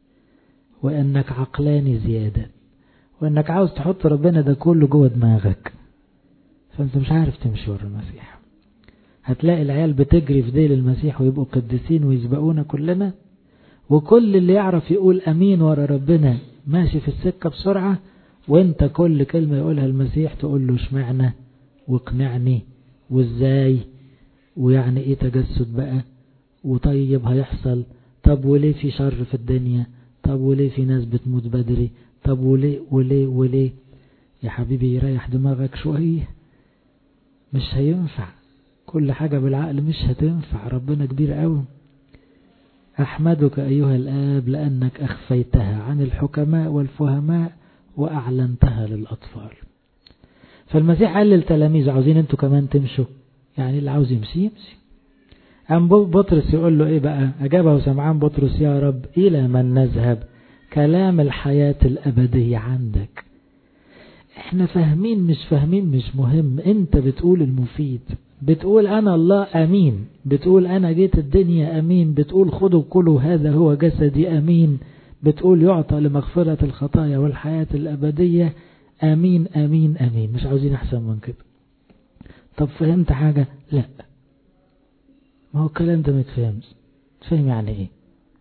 Speaker 1: وانك عقلاني زيادة وانك عاوز تحط ربنا ده كله جوه دماغك فانت مش عارف تمشي ورا المسيح هتلاقي العيال بتجري في ديل المسيح ويبقوا قديسين ويسبقونا كلنا وكل اللي يعرف يقول امين ورا ربنا ماشي في السكة بسرعة وانت كل كلمة يقولها المسيح تقول له اشمعنى واقنعني وازاي ويعني ايه تجسد بقى وطيب هيحصل طب وليه في شر في الدنيا طب وليه في ناس بتموت بدري طب وليه وليه وليه يا حبيبي يريح دماغك شوية مش هينفع كل حاجة بالعقل مش هتنفع ربنا كبير قوي أحمدك أيها الآب لأنك أخفيتها عن الحكماء والفهماء وأعلنتها للأطفال فالمسيح قال للتلاميذ عاوزين انتوا كمان تمشوا يعني اللي عاوز يمشي يمشي أم بطرس يقول له إيه بقى أجابه سمعان بطرس يا رب إلى من نذهب كلام الحياة الأبدية عندك احنا فاهمين مش فاهمين مش مهم انت بتقول المفيد بتقول أنا الله أمين بتقول أنا جيت الدنيا أمين بتقول خذوا كلوا هذا هو جسدي أمين بتقول يعطى لمغفرة الخطايا والحياة الأبدية أمين أمين أمين مش عاوزين أحسن من كده طب فهمت حاجة لا ما هو الكلام ده ما يتفهمش تفهم يعني ايه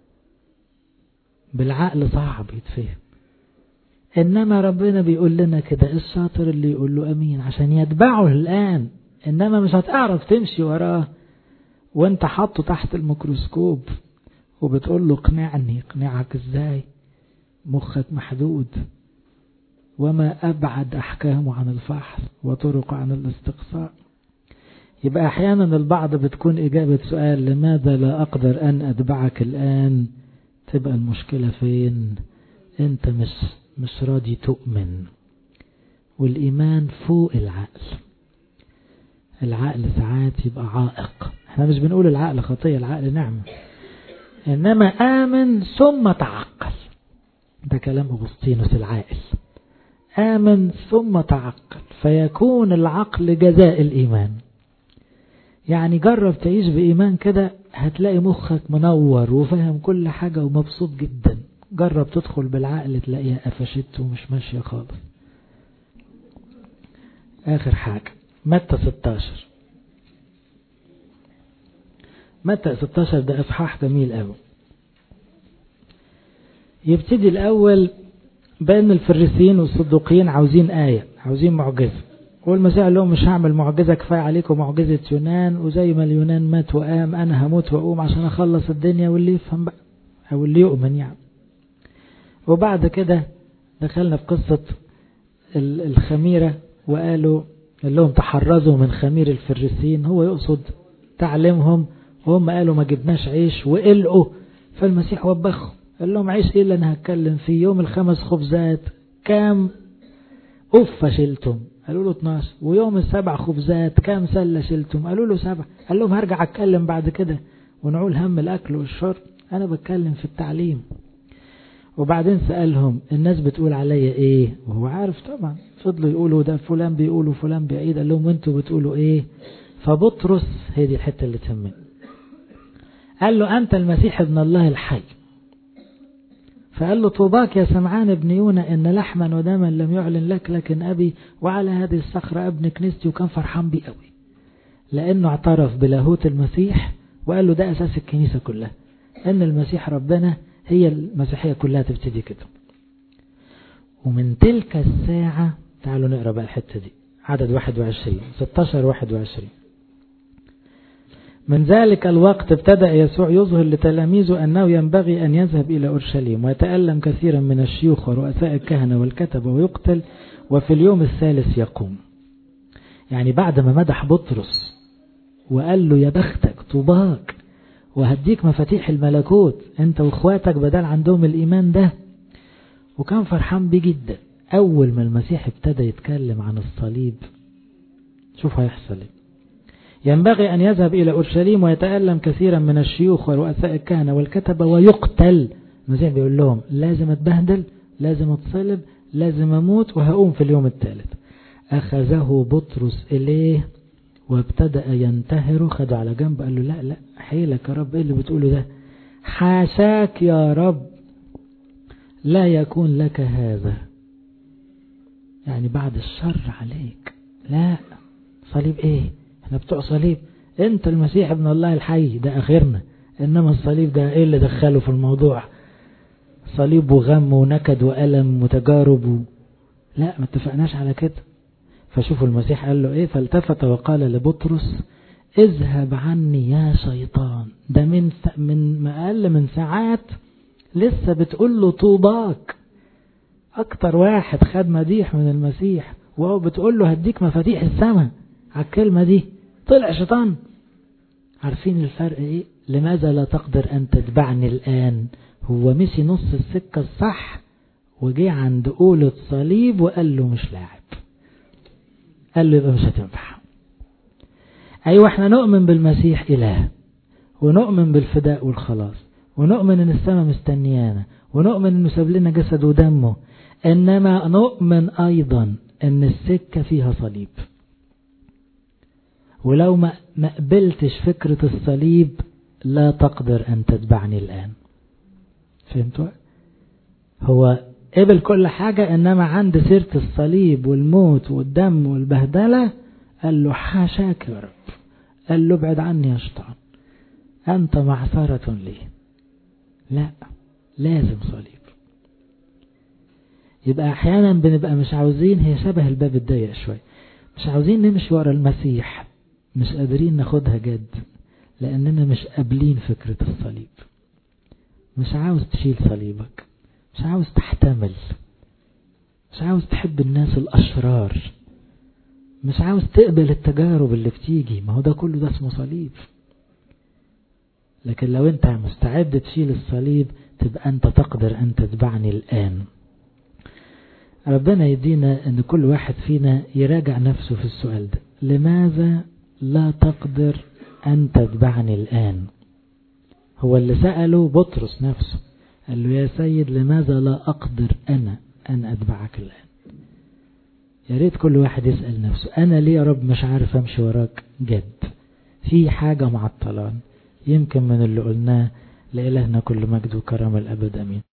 Speaker 1: بالعقل صعب يتفهم انما ربنا بيقول لنا كده الشاطر اللي يقول له امين عشان يتبعه الان انما مش هتعرف تمشي وراه وانت حاطه تحت الميكروسكوب وبتقول له اقنعني اقنعك ازاي مخك محدود وما أبعد أحكامه عن الفحص وطرق عن الاستقصاء يبقى أحيانا البعض بتكون إجابة سؤال لماذا لا أقدر أن أتبعك الآن تبقى المشكلة فين أنت مش, مش راضي تؤمن والإيمان فوق العقل العقل ساعات يبقى عائق احنا مش بنقول العقل خطية العقل نعمة إنما آمن ثم تعقل ده كلام أغسطينوس العاقل آمن ثم تعقل فيكون العقل جزاء الإيمان يعني جرب تعيش بإيمان كده هتلاقي مخك منور وفاهم كل حاجة ومبسوط جدا جرب تدخل بالعقل تلاقيها قفشت ومش ماشية خالص آخر حاجة متى 16 متى 16 ده إصحاح جميل قوي يبتدي الأول بأن الفريسيين والصدوقيين عاوزين آية عاوزين معجزة والمسيح قال لهم مش هعمل معجزة كفاية عليكم معجزة يونان وزي ما اليونان مات وقام أنا هموت وأقوم عشان أخلص الدنيا واللي يفهم بقى أو اللي يؤمن يعني وبعد كده دخلنا في قصة الخميرة وقالوا قال لهم تحرزوا من خمير الفريسين هو يقصد تعليمهم وهم قالوا ما جبناش عيش وقلقوا فالمسيح وبخهم قال لهم عيش ايه اللي انا هتكلم فيه يوم الخمس خبزات كام أف شلتم قالوا له 12 ويوم السبع خبزات كام سلة شلتم قالوا له سبع قال لهم هرجع اتكلم بعد كده ونعول هم الاكل والشرب انا بتكلم في التعليم وبعدين سألهم الناس بتقول عليا ايه وهو عارف طبعا فضلوا يقولوا ده فلان بيقولوا فلان بيعيد قال لهم وانتوا بتقولوا ايه فبطرس هي دي الحتة اللي تهمني قال له أنت المسيح ابن الله الحي فقال له طوباك يا سمعان ابن يونا إن لحما ودما لم يعلن لك لكن أبي وعلى هذه الصخرة ابن كنيستي وكان فرحان بيه قوي لأنه اعترف بلاهوت المسيح وقال له ده أساس الكنيسة كلها أن المسيح ربنا هي المسيحية كلها تبتدي كده ومن تلك الساعة تعالوا نقرأ بقى الحتة دي عدد 21 16 21 من ذلك الوقت ابتدأ يسوع يظهر لتلاميذه أنه ينبغي أن يذهب إلى أورشليم ويتألم كثيرا من الشيوخ ورؤساء الكهنة والكتبة ويقتل وفي اليوم الثالث يقوم يعني بعد ما مدح بطرس وقال له يا بختك طوباك وهديك مفاتيح الملكوت انت واخواتك بدل عندهم الإيمان ده وكان فرحان بيه جدا أول ما المسيح ابتدى يتكلم عن الصليب شوف هيحصل ايه ينبغي أن يذهب إلى أورشليم ويتألم كثيرا من الشيوخ ورؤساء الكهنة والكتبة ويقتل المسيح بيقول لهم لازم اتبهدل لازم اتصلب لازم اموت وهقوم في اليوم الثالث أخذه بطرس إليه وابتدأ ينتهر خده على جنب قال له لا لا حيلك يا رب ايه اللي بتقوله ده حاشاك يا رب لا يكون لك هذا يعني بعد الشر عليك لا صليب ايه احنا بتوع صليب انت المسيح ابن الله الحي ده اخرنا انما الصليب ده ايه اللي دخله في الموضوع صليب وغم ونكد وألم وتجارب و... لا ما اتفقناش على كده فشوفوا المسيح قال له ايه فالتفت وقال لبطرس اذهب عني يا شيطان ده من من ما اقل من ساعات لسه بتقول له طوباك اكتر واحد خد مديح من المسيح وهو بتقول له هديك مفاتيح السماء على الكلمة دي طلع شيطان عارفين الفرق ايه لماذا لا تقدر ان تتبعني الان هو مشي نص السكة الصح وجي عند قولة صليب وقال له مش لاعب قال له يبقى مش هتنفع ايوه احنا نؤمن بالمسيح اله ونؤمن بالفداء والخلاص ونؤمن ان السماء مستنيانا ونؤمن انه ساب لنا جسد ودمه انما نؤمن ايضا ان السكة فيها صليب ولو ما قبلتش فكرة الصليب لا تقدر أن تتبعني الآن فهمتوا هو قبل كل حاجة إنما عند سيرة الصليب والموت والدم والبهدلة قال له حاشاك يا رب قال له ابعد عني يا شيطان أنت معثرة لي لا لازم صليب يبقى أحيانا بنبقى مش عاوزين هي شبه الباب الضيق شوي مش عاوزين نمشي ورا المسيح مش قادرين ناخدها جد لأننا مش قابلين فكرة الصليب مش عاوز تشيل صليبك مش عاوز تحتمل مش عاوز تحب الناس الأشرار مش عاوز تقبل التجارب اللي بتيجي ما هو ده كله ده اسمه صليب لكن لو انت مستعد تشيل الصليب تبقى انت تقدر ان تتبعني الآن ربنا يدينا ان كل واحد فينا يراجع نفسه في السؤال ده لماذا لا تقدر أن تتبعني الآن هو اللي سأله بطرس نفسه قال له يا سيد لماذا لا أقدر أنا أن أتبعك الآن يا ريت كل واحد يسأل نفسه أنا ليه يا رب مش عارف أمشي وراك جد في حاجة معطلان يمكن من اللي قلناه لإلهنا كل مجد وكرم الأبد أمين